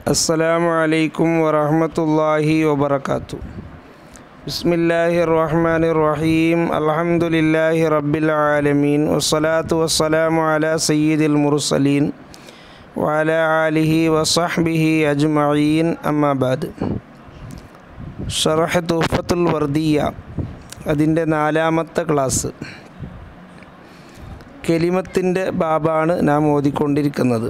السلام عليكم ورحمة الله وبركاته بسم الله الرحمن الرحيم الحمد لله رب العالمين والصلاة والسلام على سيد المرسلين وعلى آله وصحبه أجمعين أما بعد ഷറഹ് തുഫത്തുൽ വർദിയ അതിൻ്റെ നാലാമത്തെ ക്ലാസ് കെലിമത്തിൻ്റെ ബാബാണ് നാം ഓതിക്കൊണ്ടിരിക്കുന്നത്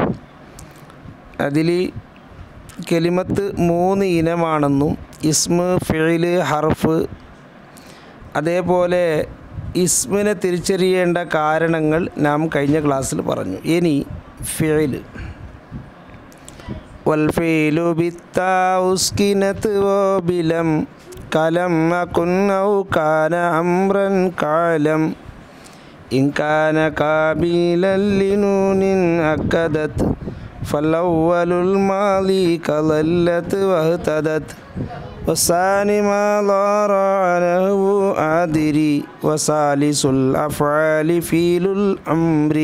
അതിൽ കെലിമത്ത് മൂന്ന് ഇനമാണെന്നും ഇസ്മ് ഫിഴില് ഹർഫ് അതേപോലെ ഇസ്മിനെ തിരിച്ചറിയേണ്ട കാരണങ്ങൾ നാം കഴിഞ്ഞ ക്ലാസ്സിൽ പറഞ്ഞു ഇനി ഫിഴില് والفيل بالتاء أسكنت وبلم كلم أكن أو كان أمرا كعلم إن كان قابلا لنون أكدت فالأول الماضي كظلت واهتدت والثاني ما ضار عنه آدري وثالث الأفعال فيل الأمر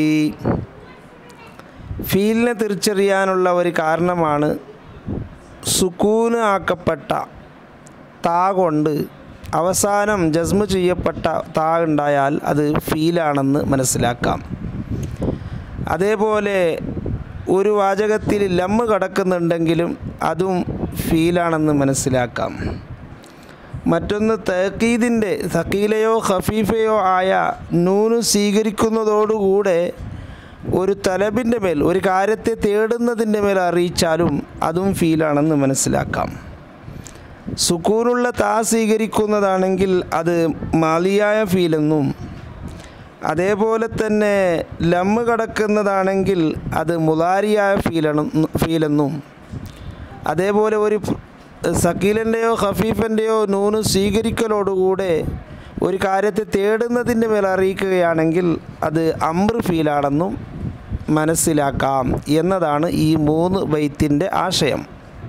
ഫീലിനെ തിരിച്ചറിയാനുള്ള ഒരു കാരണമാണ് സുക്കൂന് ആക്കപ്പെട്ട താ കൊണ്ട് അവസാനം ജസ്മ് ചെയ്യപ്പെട്ട താ ഉണ്ടായാൽ അത് ഫീലാണെന്ന് മനസ്സിലാക്കാം അതേപോലെ ഒരു വാചകത്തിൽ ലമ്മ് കടക്കുന്നുണ്ടെങ്കിലും അതും ഫീലാണെന്ന് മനസ്സിലാക്കാം മറ്റൊന്ന് തക്കീദിൻ്റെ സക്കീലയോ ഖഫീഫയോ ആയ നൂന് സ്വീകരിക്കുന്നതോടുകൂടെ ഒരു തലബിൻ്റെ മേൽ ഒരു കാര്യത്തെ തേടുന്നതിൻ്റെ മേൽ അറിയിച്ചാലും അതും ഫീലാണെന്ന് മനസ്സിലാക്കാം സുക്കൂനുള്ള താ സ്വീകരിക്കുന്നതാണെങ്കിൽ അത് മാലിയായ ഫീലെന്നും അതേപോലെ തന്നെ ലമ്മ് കടക്കുന്നതാണെങ്കിൽ അത് മുലാരിയായ ഫീലാണ് ഫീലെന്നും അതേപോലെ ഒരു സക്കീലിൻ്റെയോ ഖഫീഫിൻ്റെയോ നൂന് സ്വീകരിക്കലോടുകൂടെ ഒരു കാര്യത്തെ തേടുന്നതിൻ്റെ മേൽ അറിയിക്കുകയാണെങ്കിൽ അത് അമ്ര ഫീലാണെന്നും മനസ്സിലാക്കാം എന്നതാണ് ഈ മൂന്ന് ബൈത്തിൻ്റെ ആശയം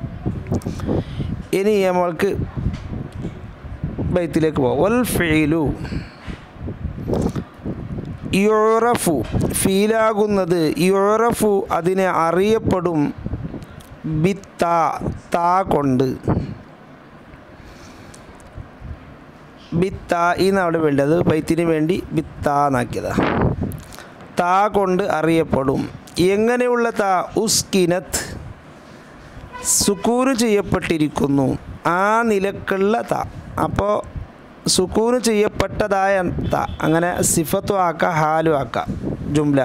ഇനി നമ്മൾക്ക് ബൈത്തിലേക്ക് പോകാം വൽ ഫീലു യുറഫു ഫീലാകുന്നത് യുറഫു അതിനെ അറിയപ്പെടും ബിത്ത താ കൊണ്ട് ബിത്ത എന്നാണ് അവിടെ വേണ്ടത് ബൈത്തിന് വേണ്ടി ബിത്ത എന്നാക്കിയതാ താ കൊണ്ട് അറിയപ്പെടും എങ്ങനെയുള്ള താ ഉസ്കിനത്ത് സുക്കൂന് ചെയ്യപ്പെട്ടിരിക്കുന്നു ആ നിലക്കുള്ള താ അപ്പോൾ സുക്കൂന് ചെയ്യപ്പെട്ടതായ താ അങ്ങനെ സിഫത്തു ആക്ക ഹാലു ആക്ക ജുംല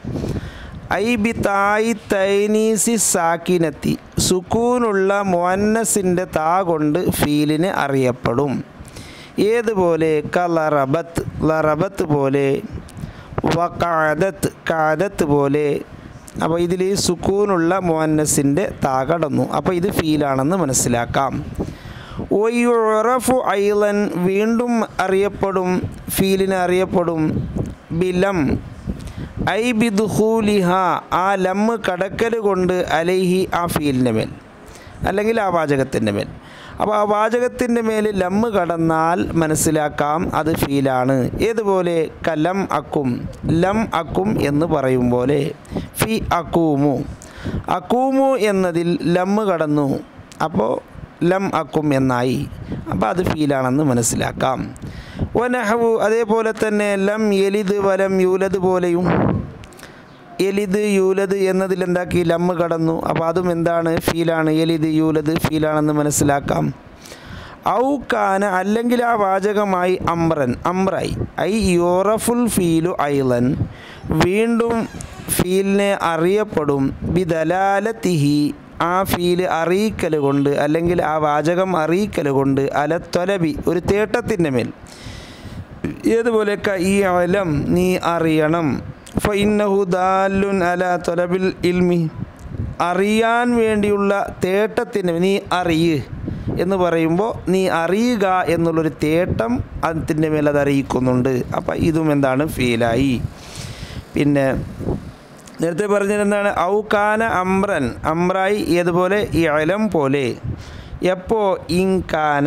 ഐ ബി തായി തൈനീസി സാക്കിനെത്തി സുക്കൂനുള്ള മൊന്നസിൻ്റെ താ കൊണ്ട് ഫീലിന് അറിയപ്പെടും ഏതുപോലെ ക ലറബത്ത് ലറബത്ത് പോലെ വക്കാദത്ത് കാദത്ത് പോലെ അപ്പോൾ ഇതിൽ സുക്കൂനുള്ള മോന്നസിൻ്റെ താ കടന്നു അപ്പോൾ ഇത് ഫീലാണെന്ന് മനസ്സിലാക്കാം ഒയ്യുറഫു ഐലൻ വീണ്ടും അറിയപ്പെടും ഫീലിന് അറിയപ്പെടും ബിലം ഐ ബിദുഹൂലിഹ ആ ലമ്മ് കടക്കൽ കൊണ്ട് അലൈഹി ആ ഫീലിൻ്റെ മേൽ അല്ലെങ്കിൽ ആ വാചകത്തിൻ്റെ മേൽ അപ്പോൾ ആ വാചകത്തിൻ്റെ മേൽ ലമ്മ് കടന്നാൽ മനസ്സിലാക്കാം അത് ഫീലാണ് ഏതുപോലെ കലം അക്കും ലം അക്കും എന്ന് പറയും പോലെ ഫി അക്കൂമു അക്കൂമു എന്നതിൽ ലമ്മ് കടന്നു അപ്പോൾ ലം അക്കും എന്നായി അപ്പോൾ അത് ഫീലാണെന്ന് മനസ്സിലാക്കാം വനഹവു അതേപോലെ തന്നെ ലം എലിത് വലം യൂലത് പോലെയും എലിത് യൂലത് എന്നതിൽ എന്താക്കി ലമ്മ് കടന്നു അപ്പോൾ അതും എന്താണ് ഫീലാണ് എലിത് യൂലത് ഫീലാണെന്ന് മനസ്സിലാക്കാം ഔ കാന അല്ലെങ്കിൽ ആ വാചകമായി അമ്രൻ അമ്രായി ഐ യോറഫുൽ ഫീലു ഐലൻ വീണ്ടും ഫീലിനെ അറിയപ്പെടും ബിദലാലത്തിഹി ആ ഫീല് അറിയിക്കൽ കൊണ്ട് അല്ലെങ്കിൽ ആ വാചകം അറിയിക്കൽ കൊണ്ട് അലത്തൊലബി ഒരു തേട്ടത്തിൻ്റെ മേൽ ഏതുപോലെ ഈ അലം നീ അറിയണം ഫൈനഹു ദാലുൻ അല തൊലബിൽ ഇൽമി അറിയാൻ വേണ്ടിയുള്ള തേട്ടത്തിന് നീ അറിയ് എന്ന് പറയുമ്പോൾ നീ അറിയുക എന്നുള്ളൊരു തേട്ടം അതിൻ്റെ മേൽ അത് അറിയിക്കുന്നുണ്ട് അപ്പം ഇതും എന്താണ് ഫീലായി പിന്നെ നേരത്തെ പറഞ്ഞത് എന്താണ് ഔകാന അമ്രൻ അമ്രായി ഏതുപോലെ ഈ അലം പോലെ എപ്പോ ഇൻകാന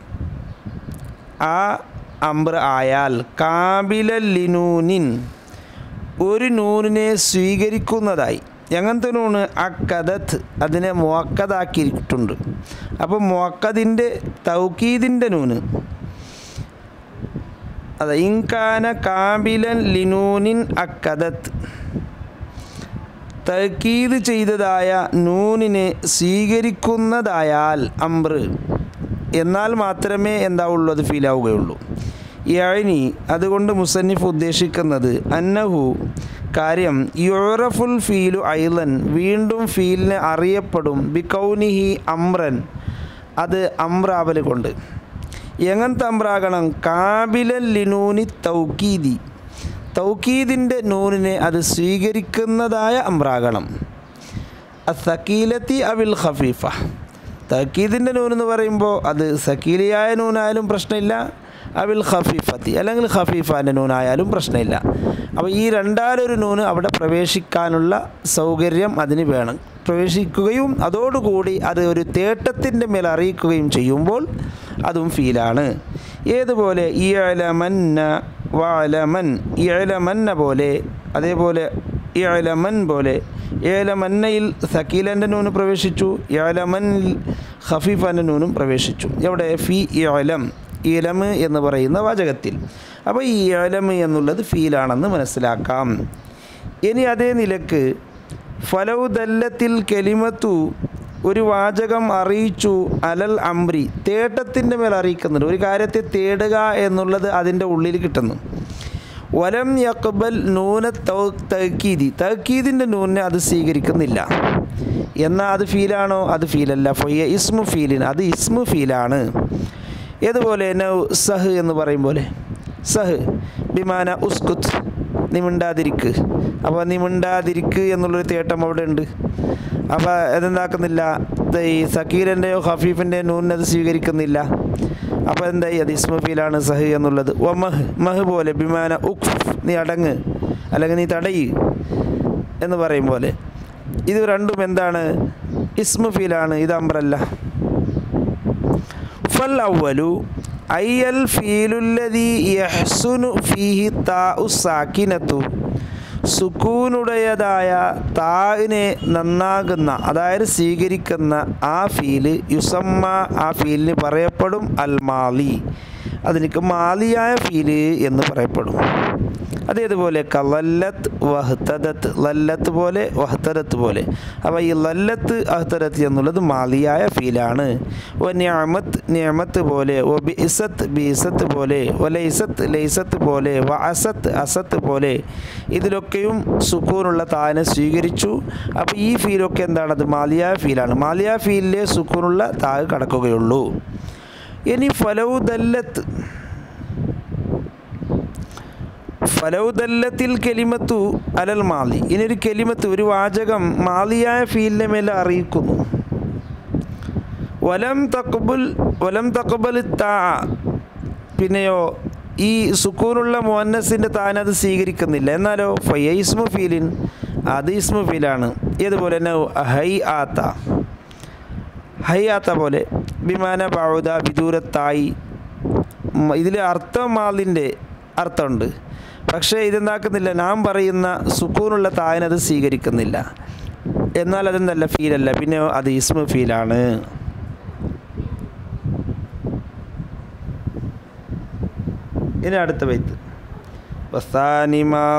ആ അമ്ര ആയാൽ കാബില ലിനൂനിൻ ഒരു നൂനിനെ സ്വീകരിക്കുന്നതായി എങ്ങനത്തെ നൂണ് അക്കദത്ത് അതിനെ മുവക്കതാക്കിയിട്ടുണ്ട് അപ്പോൾ മുവക്കതിൻ്റെ തൗക്കീദിൻ്റെ നൂന് അതെ ഇൻകാന കാബിലൻ ലിനൂനിൻ അക്കദത്ത് തക്കീത് ചെയ്തതായ നൂനിനെ സ്വീകരിക്കുന്നതായാൽ അമ്ര എന്നാൽ മാത്രമേ എന്താവുള്ളൂ അത് ഫീലാവുകയുള്ളൂ യഴനി അതുകൊണ്ട് മുസന്നിഫ് ഉദ്ദേശിക്കുന്നത് അന്നഹു കാര്യം യുറഫുൽ ഫീലു ഐലൻ വീണ്ടും ഫീലിനെ അറിയപ്പെടും ബിക്കൗനിഹി അമ്രൻ അത് അമ്രാവൽ കൊണ്ട് എങ്ങനത്തെ അമ്രാകണം കാബിലൻ ലിനൂനി തൗക്കീദി തൗക്കീദിൻ്റെ നൂനിനെ അത് സ്വീകരിക്കുന്നതായ അമ്രാകണം അസക്കീലത്തി അവിൽ ഖഫീഫ തക്കീദിൻ്റെ നൂൻ എന്ന് പറയുമ്പോൾ അത് സക്കീലിയായ നൂനായാലും പ്രശ്നമില്ല അവിൽ ഖഫീഫത്തി അല്ലെങ്കിൽ ഖഫീഫാൻ്റെ നൂനായാലും പ്രശ്നമില്ല അപ്പോൾ ഈ രണ്ടാലൊരു നൂന് അവിടെ പ്രവേശിക്കാനുള്ള സൗകര്യം അതിന് വേണം പ്രവേശിക്കുകയും അതോടുകൂടി അത് ഒരു തേട്ടത്തിൻ്റെ മേൽ അറിയിക്കുകയും ചെയ്യുമ്പോൾ അതും ഫീലാണ് ഏതുപോലെ ഇയലമന്ന വാലമൻ ഇയലമന്ന പോലെ അതേപോലെ ഇയലമൻ പോലെ ഏലമന്നയിൽ സക്കീലൻ്റെ നൂന് പ്രവേശിച്ചു ഏലമനിൽ ഖഫീഫൻ്റെ നൂനും പ്രവേശിച്ചു എവിടെ ഫി ഇലം ഇലം എന്ന് പറയുന്ന വാചകത്തിൽ അപ്പോൾ ഈ ഇലം എന്നുള്ളത് ഫീലാണെന്ന് മനസ്സിലാക്കാം ഇനി അതേ നിലക്ക് ഫലൗദല്ലത്തിൽ കെലിമത്തു ഒരു വാചകം അറിയിച്ചു അലൽ അംരി തേട്ടത്തിൻ്റെ മേൽ അറിയിക്കുന്നുണ്ട് ഒരു കാര്യത്തെ തേടുക എന്നുള്ളത് അതിൻ്റെ ഉള്ളിൽ കിട്ടുന്നു വലം യക്ബൽ നൂന തക്കീതി തക്കീദിൻ്റെ നൂനെ അത് സ്വീകരിക്കുന്നില്ല എന്നാൽ അത് ഫീലാണോ അത് ഫീലല്ല ഫൊയ്യ ഇസ്മു ഫീലിൻ അത് ഇസ്മു ഫീലാണ് ഏതുപോലെ നൗ സഹ് എന്ന് പറയും പോലെ സഹ് ബിമാന ഉസ്കുത്ത് നീ മിണ്ടാതിരിക്ക് അപ്പോൾ നീ മിണ്ടാതിരിക്ക് എന്നുള്ളൊരു തേട്ടം അവിടെ ഉണ്ട് അപ്പോൾ അതെന്താക്കുന്നില്ല ഈ സക്കീരൻ്റെയോ ഖഫീഫിൻ്റെയോ നൂനെ അത് സ്വീകരിക്കുന്നില്ല അപ്പോൾ എന്തായി അത് ഇസ്മ ഫീലാണ് സഹ് എന്നുള്ളത് ഒ മഹ് മഹ് പോലെ ബിമാന ഉഖ് നീ അടങ്ങ് അല്ലെങ്കിൽ നീ തടയ് എന്ന് പറയും പോലെ ഇത് രണ്ടും എന്താണ് ഇസ്മ ഫീലാണ് ഇത് അമ്രല്ല ഫൽ അവലു അയ്യൽ ഫീലുല്ലതി യഹ്സുനു ഫീഹി താ ഉസാക്കിനത്തു സുക്കൂനുടേതായ താവിനെ നന്നാകുന്ന അതായത് സ്വീകരിക്കുന്ന ആ ഫീല് യുസമ്മ ആ ഫീലിന് പറയപ്പെടും അൽ മാലി അതിനക്ക് മാലിയായ ഫീല് എന്ന് പറയപ്പെടും അതേതുപോലെ കലല്ലത്ത് വഹ്തദത്ത് ലല്ലത്ത് പോലെ വഹ്തദത്ത് പോലെ അപ്പോൾ ഈ ലല്ലത്ത് അഹ്തദത്ത് എന്നുള്ളത് മാലിയായ ഫീലാണ് ഒ ന്യാമത്ത് ന്യാമത്ത് പോലെ ഒ ബിസത്ത് ബിസത്ത് പോലെ ഒ ലൈസത്ത് ലൈസത്ത് പോലെ വ അസത്ത് അസത്ത് പോലെ ഇതിലൊക്കെയും സുക്കൂനുള്ള താനെ സ്വീകരിച്ചു അപ്പോൾ ഈ ഫീലൊക്കെ എന്താണത് മാലിയായ ഫീലാണ് മാലിയ ഫീലിലെ സുക്കൂനുള്ള താഴ് കടക്കുകയുള്ളൂ ഇനി ഫലൗദല്ലത്ത് ഫലൗദല്ലത്തിൽ കെലിമത്തു അലൽ മാലി ഇനി ഒരു കെലിമത്ത് ഒരു വാചകം മാലിയായ ഫീലിനെ മേലെ അറിയിക്കുന്നു വലം തക്കബുൽ വലം തക്കബൽ താ പിന്നെയോ ഈ സുക്കൂനുള്ള മോന്നസിൻ്റെ താനത് സ്വീകരിക്കുന്നില്ല എന്നാലോ ഫയ ഇസ്മു ഫീലിൻ അത് ഇസ്മു ഫീലാണ് ഏതുപോലെ തന്നെ ഹൈ ആത്ത ഹൈ ആത്ത പോലെ വിമാന ബാവുത വിദൂരത്തായി ഇതിൽ അർത്ഥം മാലിൻ്റെ അർത്ഥമുണ്ട് പക്ഷേ ഇതെന്താക്കുന്നില്ല നാം പറയുന്ന സുക്കൂനുള്ള തായനത് സ്വീകരിക്കുന്നില്ല എന്നാൽ അതെന്തല്ല ഫീലല്ല പിന്നെ അത് ഇസ്മു ഫീലാണ് ഇനി അടുത്ത ബൈത്ത് വസാനി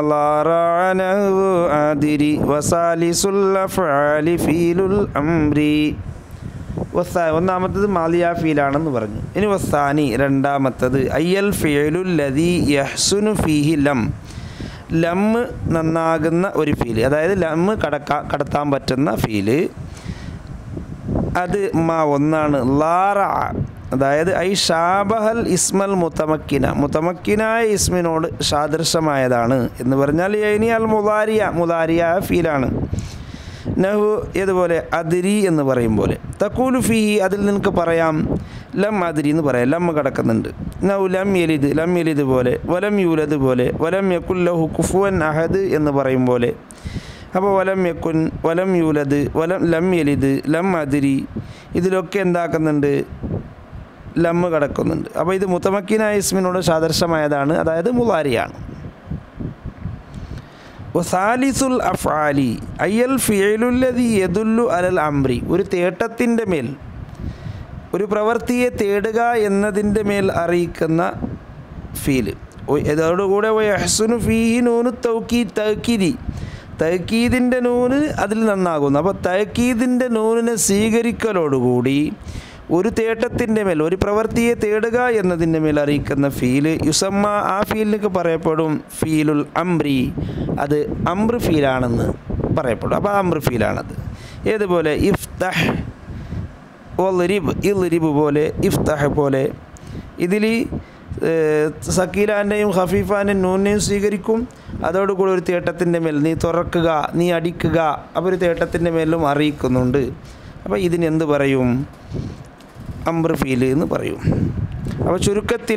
ആദിരി വസാലിസുൽ അഫ്ആലി ഫീലുൽ അംരി വസാ ഒന്നാമത്തത് മാലിയ ഫീലാണെന്ന് പറഞ്ഞു ഇനി വസാനി രണ്ടാമത്തത് അയ്യൽ ഫിയലുല്ലതി യഹ്സുനു ഫീഹി ലം ലമ്മ് നന്നാകുന്ന ഒരു ഫീല് അതായത് ലമ്മ് കടക്കാ കടത്താൻ പറ്റുന്ന ഫീല് അത് മാ ഒന്നാണ് ലാറ അതായത് ഐ ഷാബഹൽ ഇസ്മൽ മുത്തമക്കിന മുത്തമക്കിനായ ഇസ്മിനോട് സാദൃശമായതാണ് എന്ന് പറഞ്ഞാൽ ഇനി അൽ മുലാരിയ മുലാരിയ ഫീലാണ് നഹു ഇതുപോലെ അതിരി എന്ന് പറയും പോലെ തക്കൂലു ഫീ അതിൽ നിനക്ക് പറയാം ലം അതിരി എന്ന് പറയാം ലം കിടക്കുന്നുണ്ട് നഹു ലം യലിദ് ലം യലിദ് പോലെ വലം യൂലത് പോലെ വലം യക്കുല്ലഹു കുഫുവൻ അഹദ് എന്ന് പറയും പോലെ അപ്പോൾ വലം യക്കുൻ വലം യൂലത് വലം ലം യലിദ് ലം അതിരി ഇതിലൊക്കെ എന്താക്കുന്നുണ്ട് ലമ്മ് കിടക്കുന്നുണ്ട് അപ്പോൾ ഇത് മുത്തമക്കിനായ ഇസ്മിനോട് സാദൃശമായതാണ് അതായത് മുലാരിയാണ് വസാലിസുൽ അഫ്ആലി അയ്യൽ ഫിയലുല്ലതി യദുല്ലു അലൽ അംറി ഒരു തേട്ടത്തിൻ്റെ മേൽ ഒരു പ്രവൃത്തിയെ തേടുക എന്നതിൻ്റെ മേൽ അറിയിക്കുന്ന ഫീല് ഇതോടുകൂടെ യഹ്സുനു ഫീഹി നൂനു തൗക്കീ തൗക്കീദി തൗക്കീദിൻ്റെ നൂന് അതിൽ നന്നാകുന്നു അപ്പോൾ തൗക്കീദിൻ്റെ നൂനിനെ സ്വീകരിക്കലോടുകൂടി ഒരു തേട്ടത്തിൻ്റെ മേൽ ഒരു പ്രവൃത്തിയെ തേടുക എന്നതിൻ്റെ മേൽ അറിയിക്കുന്ന ഫീല് യുസമ്മ ആ ഫീലിനൊക്കെ പറയപ്പെടും ഫീലുൽ അംറി അത് അംറ് ഫീലാണെന്ന് പറയപ്പെടും അപ്പോൾ അംറ് ഫീലാണത് ഏതുപോലെ ഇഫ്തഹ് ഒലിരിബ് ഇലിരിബ് പോലെ ഇഫ്തഹ് പോലെ ഇതിൽ സക്കീലാൻ്റെയും ഹഫീഫാൻ്റെയും നൂനെയും സ്വീകരിക്കും അതോടുകൂടി ഒരു തേട്ടത്തിൻ്റെ മേൽ നീ തുറക്കുക നീ അടിക്കുക അപ്പോൾ ഒരു തേട്ടത്തിൻ്റെ മേലും അറിയിക്കുന്നുണ്ട് അപ്പോൾ ഇതിന് എന്ത് പറയും അംബ്ര ഫീല് എന്ന് പറയും അപ്പോൾ ചുരുക്കത്തിൽ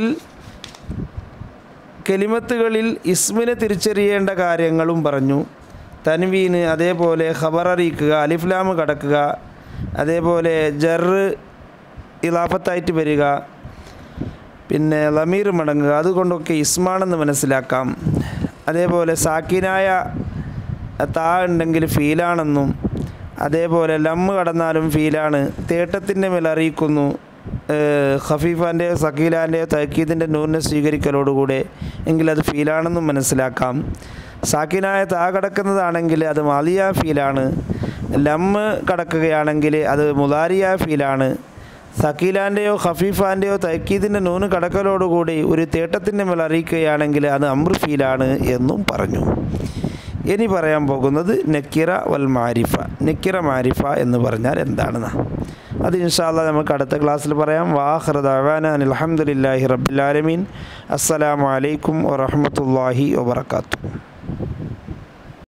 കെലിമത്തുകളിൽ ഇസ്മിനെ തിരിച്ചറിയേണ്ട കാര്യങ്ങളും പറഞ്ഞു തൻവീന് അതേപോലെ ഖബർ അറിയിക്കുക അലിഫ്ലാം കടക്കുക അതേപോലെ ജറ് ഇലാഫത്തായിട്ട് വരിക പിന്നെ ലമീർ മടങ്ങുക അതുകൊണ്ടൊക്കെ ഇസ്മാണെന്ന് മനസ്സിലാക്കാം അതേപോലെ സാക്കിനായ താ ഉണ്ടെങ്കിൽ ഫീലാണെന്നും അതേപോലെ ലമ്മ് കടന്നാലും ഫീലാണ് തേട്ടത്തിൻ്റെ മേൽ അറിയിക്കുന്നു ഖഫീഫാൻ്റെയോ സക്കീലാൻ്റെയോ തക്കീദിൻ്റെ നൂറിനെ സ്വീകരിക്കലോടുകൂടെ എങ്കിൽ അത് ഫീലാണെന്നും മനസ്സിലാക്കാം സാക്കിനായ താ കടക്കുന്നതാണെങ്കിൽ അത് മാലിയ ഫീലാണ് ലമ്മ് കടക്കുകയാണെങ്കിൽ അത് മുലാരിയ ഫീലാണ് സക്കീലാൻ്റെയോ ഖഫീഫാൻ്റെയോ തക്കീദിൻ്റെ നൂന് കടക്കലോടുകൂടി ഒരു തേട്ടത്തിൻ്റെ മേൽ അറിയിക്കുകയാണെങ്കിൽ അത് അമ്ര ഫീലാണ് എന്നും പറഞ്ഞു ഇനി പറയാൻ പോകുന്നത് നക്കിറ വൽ മാരിഫ നക്കിറ മാരിഫ എന്ന് പറഞ്ഞാൽ എന്താണെന്ന് അത് ഇൻഷാല്ല നമുക്ക് അടുത്ത ക്ലാസ്സിൽ പറയാം വാഹ്റദാൻ അലഹമുല്ലാഹി റബ്ബുലാലമീൻ അസ്സലാമലൈക്കും വറഹമത്തല്ലാഹി വാത്തു